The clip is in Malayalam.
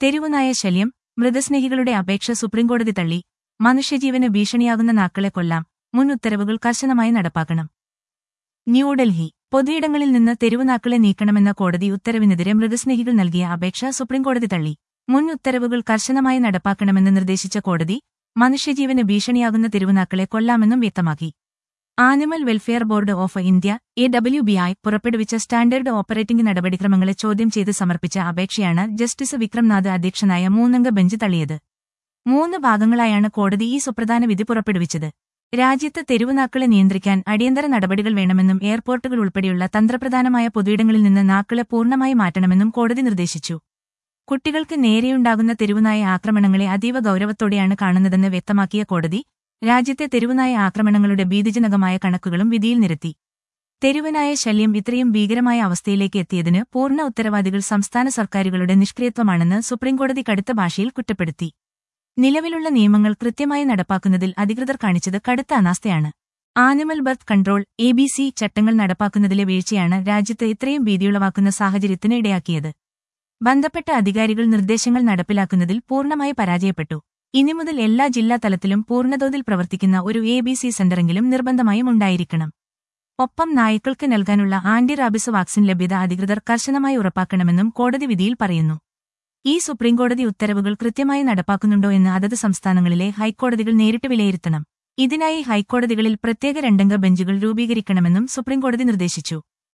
തെരുവുനായ ശല്യം മൃഗസ്നേഹികളുടെ അപേക്ഷ സുപ്രീംകോടതി തള്ളി മനുഷ്യജീവന് ഭീഷണിയാകുന്ന നാക്കളെ കൊല്ലാം മുൻ ഉത്തരവുകൾ കർശനമായി നടപ്പാക്കണം ന്യൂഡൽഹി പൊതുയിടങ്ങളിൽ നിന്ന് തെരുവുനാക്കളെ നീക്കണമെന്ന കോടതി ഉത്തരവിനെതിരെ മൃഗസ്നേഹികൾ നൽകിയ അപേക്ഷ സുപ്രീംകോടതി തള്ളി മുൻ ഉത്തരവുകൾ കർശനമായി നടപ്പാക്കണമെന്ന് നിർദ്ദേശിച്ച കോടതി മനുഷ്യജീവന് ഭീഷണിയാകുന്ന തെരുവുനാക്കളെ കൊല്ലാമെന്നും വ്യക്തമാക്കി animal welfare board of India A W B I പുറപ്പെടുവിച്ച സ്റ്റാൻഡേർഡ് ഓപ്പറേറ്റിംഗ് നടപടിക്രമങ്ങളെ ചോദ്യം ചെയ്ത് സമർപ്പിച്ച അപേക്ഷയാണ് ജസ്റ്റിസ് വിക്രംനാഥ് അധ്യക്ഷനായ മൂന്നംഗ ബെഞ്ച് തള്ളിയത് മൂന്ന് ഭാഗങ്ങളായാണ് കോടതി ഈ സുപ്രധാന വിധി പുറപ്പെടുവിച്ചത് രാജ്യത്ത് തെരുവുനാക്കളെ നിയന്ത്രിക്കാൻ അടിയന്തര നടപടികൾ വേണമെന്നും എയർപോർട്ടുകൾ ഉൾപ്പെടെയുള്ള തന്ത്രപ്രധാനമായ പൊതുയിടങ്ങളിൽ നിന്ന് നാക്കളെ പൂർണ്ണമായി മാറ്റണമെന്നും കോടതി നിർദ്ദേശിച്ചു കുട്ടികൾക്ക് നേരെയുണ്ടാകുന്ന തെരുവുനായ ആക്രമണങ്ങളെ അതീവ ഗൌരവത്തോടെയാണ് കാണുന്നതെന്ന് വ്യക്തമാക്കിയ കോടതി രാജ്യത്തെ തെരുവുനായ ആക്രമണങ്ങളുടെ ഭീതിജനകമായ കണക്കുകളും വിധിയിൽ നിരത്തി തെരുവനായ ശല്യം ഇത്രയും ഭീകരമായ അവസ്ഥയിലേക്ക് എത്തിയതിന് പൂർണ്ണ ഉത്തരവാദികൾ സംസ്ഥാന സർക്കാരുകളുടെ നിഷ്ക്രിയത്വമാണെന്ന് സുപ്രീംകോടതി കടുത്ത ഭാഷയിൽ കുറ്റപ്പെടുത്തി നിലവിലുള്ള നിയമങ്ങൾ കൃത്യമായി നടപ്പാക്കുന്നതിൽ അധികൃതർ കാണിച്ചത് കടുത്ത അനാസ്ഥയാണ് animal birth control A B C ചട്ടങ്ങൾ നടപ്പാക്കുന്നതിലെ വീഴ്ചയാണ് രാജ്യത്ത് ഇത്രയും ഭീതിയുളവാക്കുന്ന സാഹചര്യത്തിന് ഇടയാക്കിയത് ബന്ധപ്പെട്ട അധികാരികൾ നിർദ്ദേശങ്ങൾ നടപ്പിലാക്കുന്നതിൽ പൂർണ്ണമായി പരാജയപ്പെട്ടു ഇനി മുതൽ എല്ലാ ജില്ലാ തലത്തിലും പൂർണ്ണതോതിൽ പ്രവർത്തിക്കുന്ന ഒരു എ ബി സി സെന്ററെങ്കിലും നിർബന്ധമായും ഉണ്ടായിരിക്കണം ഒപ്പം നായ്ക്കൾക്ക് നൽകാനുള്ള ആന്റി റാബിസ് വാക്സിൻ ലഭ്യത അധികൃതർ കർശനമായി ഉറപ്പാക്കണമെന്നും കോടതി വിധിയിൽ പറയുന്നു ഈ സുപ്രീംകോടതി ഉത്തരവുകൾ കൃത്യമായി നടപ്പാക്കുന്നുണ്ടോ എന്ന് അതത് സംസ്ഥാനങ്ങളിലെ ഹൈക്കോടതികൾ നേരിട്ട് വിലയിരുത്തണം ഇതിനായി ഹൈക്കോടതികളിൽ പ്രത്യേക രണ്ടംഗ ബെഞ്ചുകൾ രൂപീകരിക്കണമെന്നും സുപ്രീംകോടതി നിർദ്ദേശിച്ചു